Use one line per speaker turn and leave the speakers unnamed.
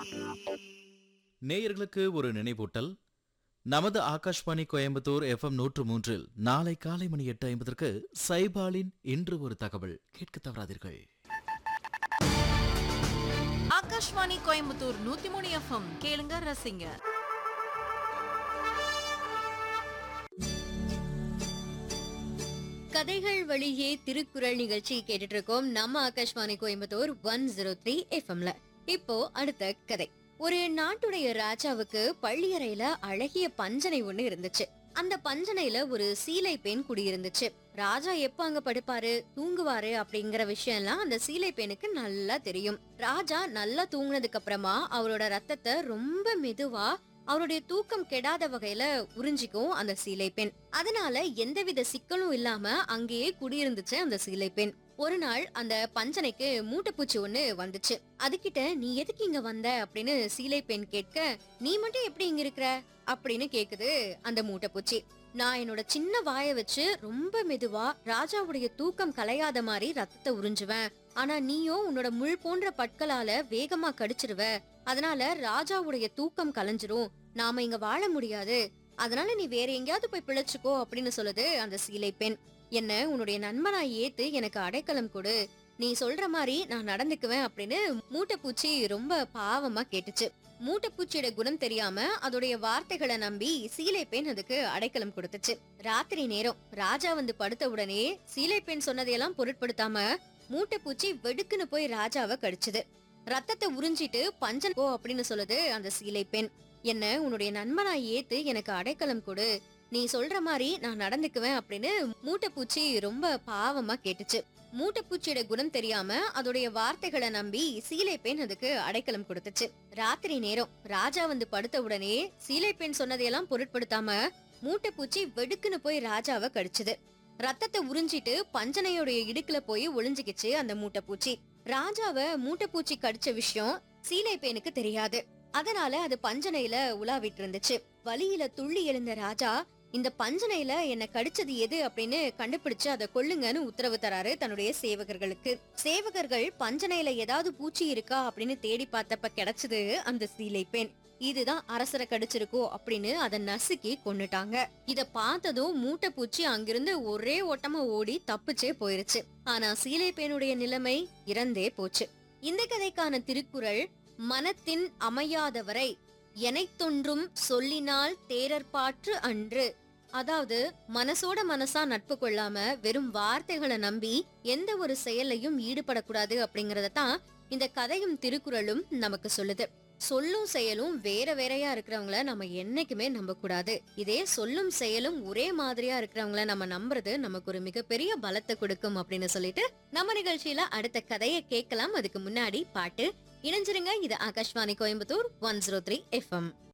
நேயர்களுக்கு ஒரு நினைவூட்டல் நமது ஆகாஷ்வாணி கோயம்புத்தூர் எஃப்எம் நூற்று மூன்றில் நாளை காலை மணி எட்டு ஐம்பதற்கு சைபாலின் இன்று ஒரு தகவல் கேட்க தவறாதீர்கள்
ஆகாஷ்வாணி கோயம்புத்தூர் நூத்தி மூணு எஃப்எம் கேளுங்க ரசிங்க
கதைகள் வழியே திருக்குறள் நிகழ்ச்சி கேட்டுட்டு இருக்கோம் நம்ம Akashvani Coimbatore one zero three எஃப்எம்ல இப்போ அடுத்த கதை ஒரு நாட்டுடைய ராஜாவுக்கு பள்ளியறையில அழகிய பஞ்சனை ஒண்ணு இருந்துச்சு அந்த பஞ்சனையில ஒரு சீலை பெண் குடியிருந்துச்சு ராஜா எப்ப அங்க படுப்பாரு தூங்குவாரு அப்படிங்கிற விஷயம் எல்லாம் அந்த சீலை பெண்ணுக்கு நல்லா தெரியும் ராஜா நல்லா தூங்குனதுக்கு அப்புறமா அவரோட ரத்தத்தை ரொம்ப மெதுவா அவருடைய தூக்கம் கெடாத வகையில உறிஞ்சிக்கும் அந்த சீலை பெண் அதனால எந்தவித சிக்கலும் இல்லாம அங்கேயே குடியிருந்துச்சு அந்த சீலை பெண் ஒரு நாள் அந்த பஞ்சனைக்கு மூட்டைப்பூச்சி ஒண்ணு வந்துச்சு அதுகிட்ட நீ எதுக்கு இங்க வந்த அப்படின்னு சீலை பெண் கேட்க நீ மட்டும் எப்படி இங்க இருக்கிற அப்படின்னு கேக்குது அந்த மூட்டைப்பூச்சி நான் என்னோட சின்ன வாய வச்சு ரொம்ப மெதுவா ராஜாவுடைய தூக்கம் கலையாத மாதிரி ரத்தத்தை உறிஞ்சுவேன் ஆனா நீயும் உன்னோட முள் போன்ற பற்களால வேகமா கடிச்சிருவ அதனால ராஜாவுடைய தூக்கம் கலைஞ்சிரும் நாம இங்க வாழ முடியாது அதனால நீ வேற எங்கேயாவது போய் பிழைச்சுக்கோ அப்படின்னு சொல்லுது அந்த சீலை பெண் என்ன உன்னுடைய நண்பனா ஏத்து எனக்கு அடைக்கலம் கொடு நீ சொல்ற மாதிரி நான் நடந்துக்குவேன் அப்படின்னு மூட்டைப்பூச்சி ரொம்ப பாவமா கேட்டுச்சு மூட்டைப்பூச்சியோட குணம் தெரியாம அதோடைய வார்த்தைகளை நம்பி சீலை பெண் அதுக்கு அடைக்கலம் கொடுத்துச்சு ராத்திரி நேரம் ராஜா வந்து படுத்த உடனே சீலை பெண் சொன்னதையெல்லாம் பொருட்படுத்தாம மூட்டைப்பூச்சி வெடுக்குன்னு போய் ராஜாவை கடிச்சுது ரத்தத்தை உறிஞ்சிட்டு பஞ்சன் போ அப்படின்னு சொல்லுது அந்த சீலை பெண் என்ன உன்னுடைய நண்பனா ஏத்து எனக்கு அடைக்கலம் கொடு நீ சொல்ற மாதிரி நான் நடந்துக்குவேன் அப்படின்னு மூட்டைப்பூச்சி ரொம்ப பாவமா கேட்டுச்சு மூட்டைப்பூச்சியோட குணம் தெரியாம அதோடைய வார்த்தைகளை நம்பி சீலை பெண் அதுக்கு அடைக்கலம் கொடுத்துச்சு ராத்திரி நேரம் ராஜா வந்து படுத்த உடனே சீலை பெண் சொன்னதையெல்லாம் பொருட்படுத்தாம மூட்டைப்பூச்சி வெடுக்குன்னு போய் ராஜாவை கடிச்சுது ரத்தத்தை உறிஞ்சிட்டு பஞ்சனையோடைய இடுக்குல போய் ஒளிஞ்சுக்கிச்சு அந்த மூட்டைப்பூச்சி ராஜாவ மூட்டைப்பூச்சி கடிச்ச விஷயம் சீலை பெண்ணுக்கு தெரியாது அதனால அது பஞ்சனையில உலாவிட்டு இருந்துச்சு வலியில துள்ளி எழுந்த ராஜா இந்த பஞ்சனையில என்ன கடிச்சது எது அப்படின்னு கண்டுபிடிச்சு அதை கொல்லுங்கன்னு உத்தரவு தராரு தன்னுடைய சேவகர்களுக்கு சேவகர்கள் பஞ்சனையில ஏதாவது பூச்சி இருக்கா அப்படின்னு தேடி பார்த்தப்ப கிடைச்சது அந்த சீலை பெண் இதுதான் அரசரை கடிச்சிருக்கோ அப்படின்னு அதை நசுக்கி கொன்னுட்டாங்க இத பார்த்ததும் மூட்டை பூச்சி அங்கிருந்து ஒரே ஓட்டமா ஓடி தப்பிச்சே போயிருச்சு ஆனா சீலை பெண்ணுடைய நிலைமை இறந்தே போச்சு இந்த கதைக்கான திருக்குறள் மனத்தின் அமையாதவரை எனைத்தொன்றும் சொல்லினால் தேரற்பாற்று அன்று அதாவது மனசோட மனசா நட்பு கொள்ளாம வெறும் வார்த்தைகளை நம்பி எந்த ஒரு செயலையும் ஈடுபடக்கூடாது அப்படிங்கறத தான் இந்த கதையும் திருக்குறளும் நமக்கு சொல்லுது சொல்லும் செயலும் வேற வேறையா இருக்கிறவங்கள நம்ம என்னைக்குமே நம்ப கூடாது இதே சொல்லும் செயலும் ஒரே மாதிரியா இருக்கிறவங்கள நம்ம நம்புறது நமக்கு ஒரு மிகப்பெரிய பலத்தை கொடுக்கும் அப்படின்னு சொல்லிட்டு நம்ம நிகழ்ச்சியில அடுத்த கதையை கேட்கலாம் அதுக்கு முன்னாடி பாட்டு இணைஞ்சிருங்க இது Akashvani Coimbatore one zero three FM